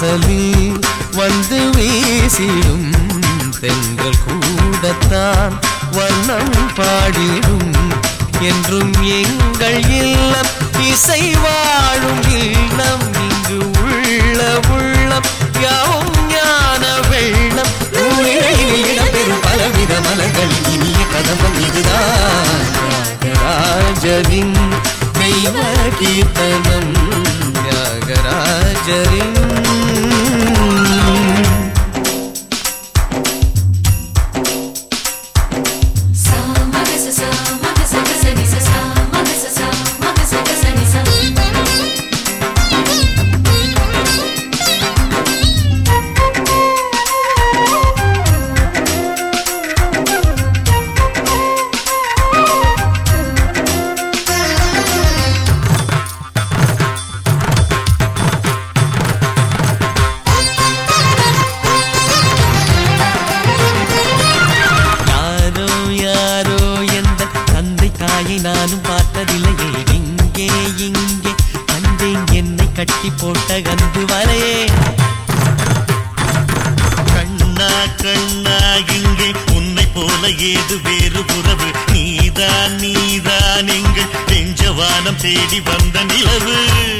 வாசலில் வந்து வீசிடும் பெண்கள் கூடத்தான் வண்ணம் பாடிடும் என்றும் எங்கள் இல்லம் இசை வாழும் இல்லம் இங்கு உள்ள உள்ளம் யாவும் ஞான வெள்ளம் ஊழில் இடம்பெறும் பலவித மலர்கள் இனிய கதம்பம் இதுதான் தியாகராஜரின் தெய்வ கீர்த்தனம் தியாகராஜரின் Sa ma ga sa sa ma ga sa ga sa ni sa sa ma ga sa sa ma ga sa ga sa ni sa. யாரோ யாரோ எந்த தந்தை தாயை நானும் பார்த்ததில்லையே இங்கே இங்கே கண்டேன் என்னை கட்டி போட்ட கந்து வலையே கண்ணா கண்ணா இங்கே உன்னை போல ஏது வேறு உறவு நீதான் நீதான் எங்கள் நெஞ்சவானம் தேடி வந்த நிலவு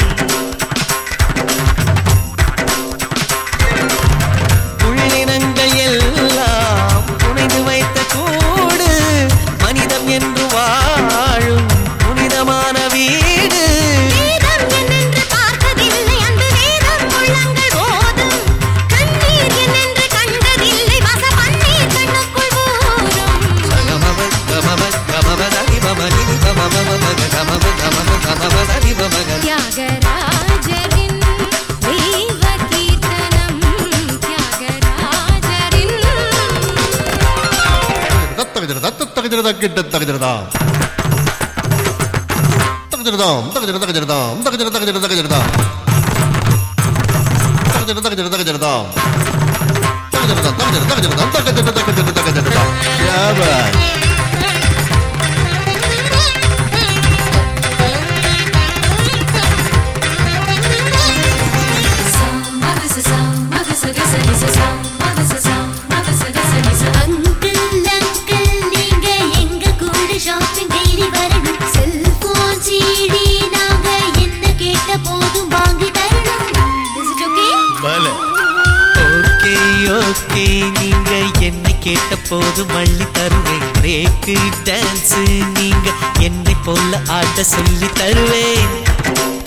உள்ளினங்கள் எல்லாம் புனைந்து வைத்த கூடு மனிதம் என்று வாழும் புனிதமான வீடு வேதம் என்னென்று பார்த்ததில்லை அந்த வேதம் உள்ளங்கள் போதும் கண்ணீர் என்னென்று கண்டதில்லை வச பன்னீர் கண்ணுக்குள் ஊறும் கமப கமப கமப தனி மம நிதி கமப மம கமப கமப கமப தனி மம க தியாகராஜரின் தெய்வ கீர்த்தனம் தியாகராஜரின் தத்தகதிரதா தத்தகதிரதா கிட்ட தகதிரதா தகதிரதாம் தகதிர தகதிரதாம் தகதிர தகதிர தகதிரதாம் தகதிர தகதிர தகதிரதாம் தகதிரதாம் தகதிர தகதிரதாம் தகதிர தகதிர தகதிரதாம் क्या बात Sa ma ga sa sa ma ga sa ga sa ni sa sa ma ga sa sa ma ga sa ga sa ni sa. Uncle uncle நீங்க எங்க கூட ஷாப்பிங் டெய்லி வரணும் செல்போன் சிடி நாங்க என்ன கேட்ட போதும் வாங்கி தரணும் Is it okay? பல ஓகே ஓகே நீங்க என்னை கேட்ட போது மள்ளி தருவேன் பிரேக்கு டான்ஸ் நீங்க என்னை போல ஆட சொல்லி தருவேன்